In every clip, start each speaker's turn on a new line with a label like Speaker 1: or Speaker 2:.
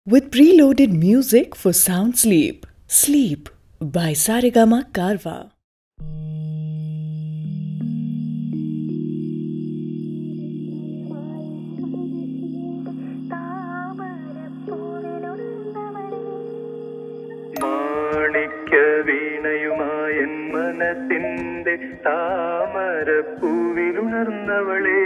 Speaker 1: with preloaded music for sound sleep. Sleep by Sarigama Karwa.
Speaker 2: മാണിക്യ വീണയുമായൻ മനസ്സിന്റെ താമരപ്പൂവിലുണർന്നവളെ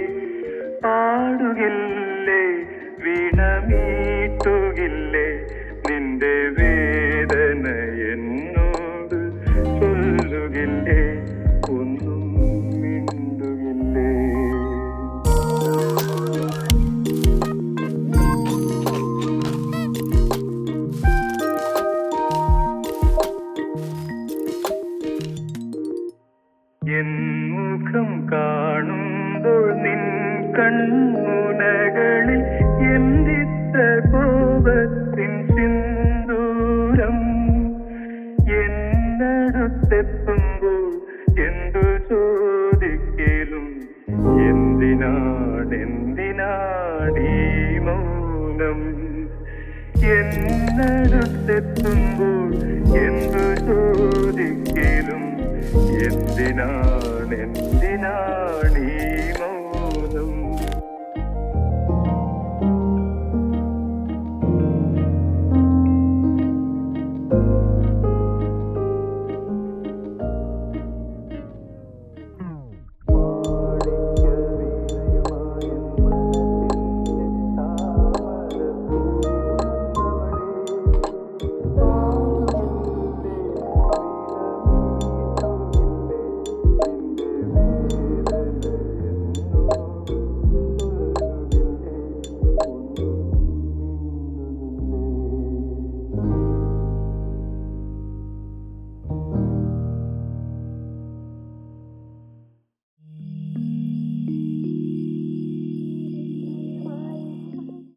Speaker 2: പാടുകില്ലേ വീണമീട്ടുകില്ലേ നിന്റെ വേദന എന്നോട് ചൊല്ലുകില്ലേ ഒന്നും മിണ്ടുകില്ലേ എൻ മുഖം കാണുമ്പോൾ നിൻ കൺമുനകളിൽ എന്തിത്ത കോപത്തിൻ സിന്ദൂരം എന്നടുത്തെത്തുമ്പോൾ എന്തു ചോദിക്കലും എന്തിനാണെന്തിനാണീ മൗനം എന്നടുത്തെത്തുമ്പോൾ എന്തു ചോദിക്കലും എന്തിനാണെന്തിനാണീ മൗനം